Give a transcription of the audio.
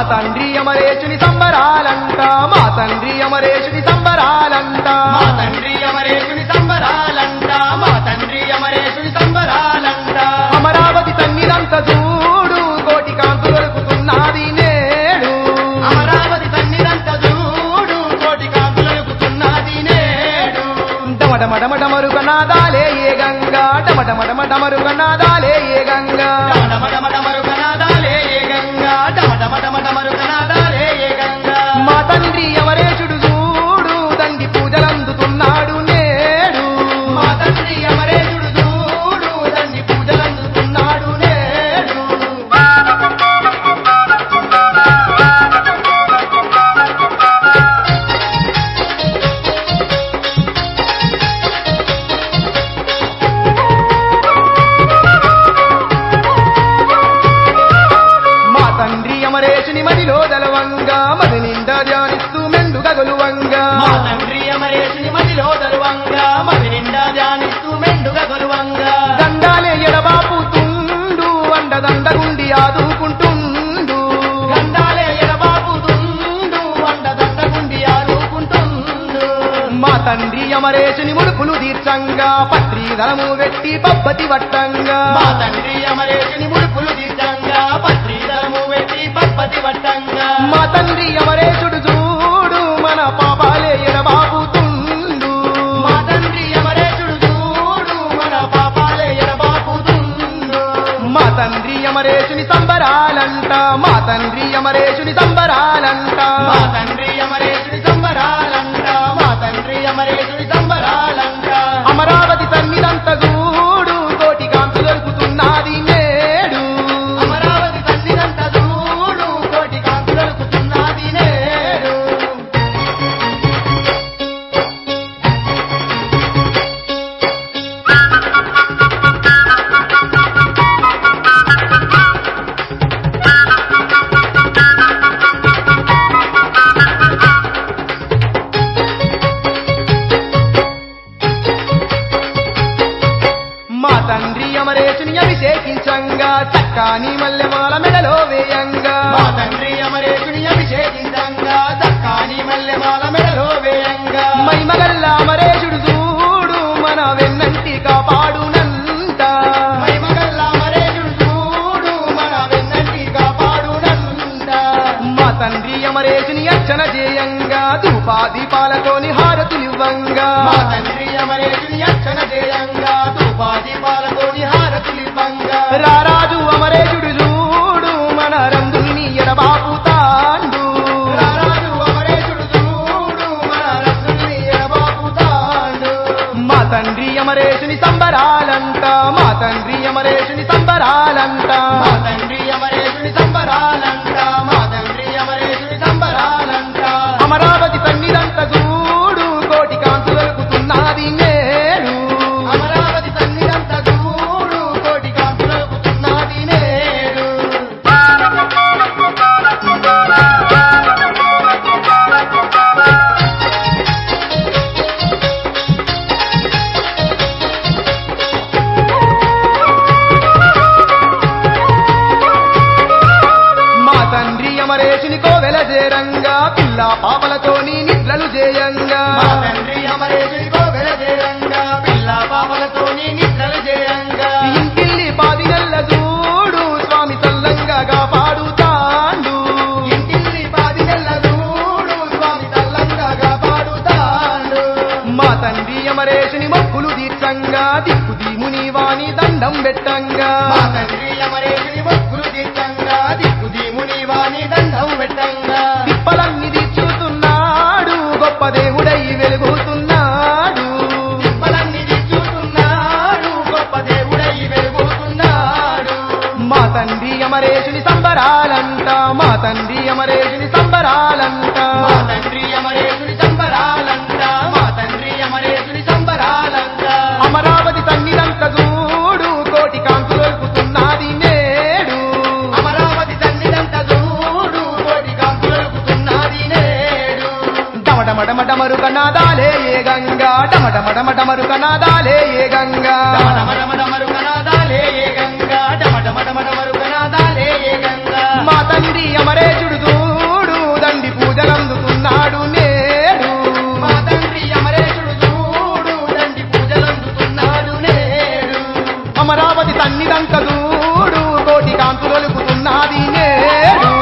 తండ్రి అమరేశుని సంబరాలంట మా తండ్రి అమరేశుని సంబరాలంట మా తండ్రి అమరేశుని సంబరాలంట మా తండ్రి అమరేశుని సంబరాలంట అమరావతి తన్నిదంత చూడు కోటి కాంతు దొరుకుతున్నది నేడు అమరావతి తన్నిదంత చూడు కోటి కాపులకుతున్నది నేడు డమడమడమడమరుగ నాదాలే ఏ గంగా డమడమడమడమరుగ నాదాలే ఏ గంగా డమడమడమడమరుగనాదాలే ఏ గంగా డమడమడమడమరుగనాదాలే ఏ గంగా మా తండ్రి అమరేశుడు చూడు దండి పూజలందుతున్నాడు నేడు మా తండ్రి అమరేశుడు చూడు తండ్రి పూజలందుతున్నాడు నేడు మా తండ్రి అమరేశుని మదిలో దలవంగా మది నిండా ధ్యానిస్తూ మెండుగా గొలువంగా మా తండ్రి అమరేశుని మదిలో దరువంగా మది నిండా ధ్యానిస్తూ మెండుగా గొలువంగా దండాలే ఎడబాపుతుండు అండదండగుండి ఆదుకుంటుండు గండాలే ఎడబాపుతుండు వంట దండగుండి ఆడుకుంటుండు మా తండ్రి అమరేశుని ముడుపులు తీర్చంగా పత్రీధరము వెట్టి పబ్బతి వట్టంగా మా తండ్రి అమరేశుని ముడుపులు తీర్చంగా పత్రికము వెట్టి పప్పతి వట్టంగా మా తండ్రి అమరేశుడు చూడు మన పాపాలే ఎడబాపుతుండు మా తండ్రి అమరేశుడు చూడు మన పాపాలే ఎడబాపుతుండు మా తండ్రి అమరేశుని సంబరాలంట మా తండ్రి అమరేశుని సంబరాలంట మా తండ్రి అమరేశుని సంబరాలంట మా తండ్రి అమరేశుని సంబరాలంట అమరావతి తన్నిదంత చూడు కోటి కాంతు దొరుకుతున్నది నేడు అమరావతి తల్లిదంత చూడు కోటి కాంతులకుతున్నది నేడు మా తండ్రి అమరేశుని అభిషేకించంగా చక్కాని మల్లెమాల మెడలో వేయంగా మా తండ్రి అమరేశుని అభిషేకించంగా దక్కాని మల్లెమాల మెడలో వేయంగా మైమగల్ల అమరేశుడు చూడు మన వెన్నంటి కాపాడునంట మహిమగల్ల అమరేశుడు చూడు మన వెన్నంటి కాపాడునంట మా తండ్రి అమరేశుని అర్చన చేయంగా ధూపాదీపాలతోని హారతులివ్వంగా మా తండ్రి అమరేశుని అర్చన చేయంగా తుపాది పాలతోని హారతులివ్వంగా రారాజు అమరేశుడు చూడు మన రంగుని ఎడబాపుతాండు రారాజు అమరేశుడు చూడు మన రత్నుని ఎడబాపుతాడు మా తండ్రి అమరేశుని సంబరాలంట మా తండ్రి అమరేశుని సంబరాలంట మా తండ్రి అమరేశుని సంబరాలంట మా తండ్రి అమరేశుని సంబరాలంట అమరావతి తన్నిదంత చూడు కోటి కాంతు దొరుకుతున్నది నేడు అమరావతి తల్లిదంత చూడు కోటి కాంతులకుతున్నది నేడు మా తండ్రి అమరేశుని కోవెల చేరంగా పిల్ల పాపలతోని నిద్రలు చేయంగా మా తండ్రి అమరేశుని కోగల చేయంగా పిల్ల పాపలతోని నిద్రలు చేయంగా ఇంటిల్లి పాది నెల్ల చూడు స్వామి చల్లంగా కాపాడుతాండు ఇంటిల్లి పాది నెల్ల చూడు స్వామి తల్లంగా కాపాడుతాడు మా తండ్రి అమరేశుని మొక్కులు తీర్చంగా దిక్కు దీముని వాణి దండం పెట్టంగా మా తండ్రి అమరేశుని మొక్కులు తీర్చంగా దిక్కు దీముని వాణి దండం పెట్టంగా తిప్పలన్నీ తీర్చుతున్నాడు గొప్ప దేవుడై వెలుగుతున్నాడు తిప్పలన్నీ దిచ్చుతున్నాడు గొప్ప దేవుడై వెలుగుతున్నాడు మా తండ్రి అమరేశుని సంబరాలంట మా తండ్రి అమరేశుని సంబరాలంట మా తండ్రి అమరేశుని సంబరాలంట మా తండ్రి అమరేశుని సంబరాలంట అమరావతి తన్నిదంత చూడు కోటి కాంతు దొరుకుతున్నది నేడు అమరావతి తల్లిదంత చూడు కోటి కాంతులకుతున్నది నేడు డమడమడమడమరుక నాదాలే ఏ గంగా డమడమడమడమరుక నాదాలే ఏ గంగా డమడమడమరుగనాదాలే ఏ గంగా డమడమడమడమరుగనాదాలే ఏ గంగా మా తండ్రి అమరేశుడు చూడు అమరావతి తన్నిదంక దూడు కోటి కాంతులొలుకుతున్నది నేడు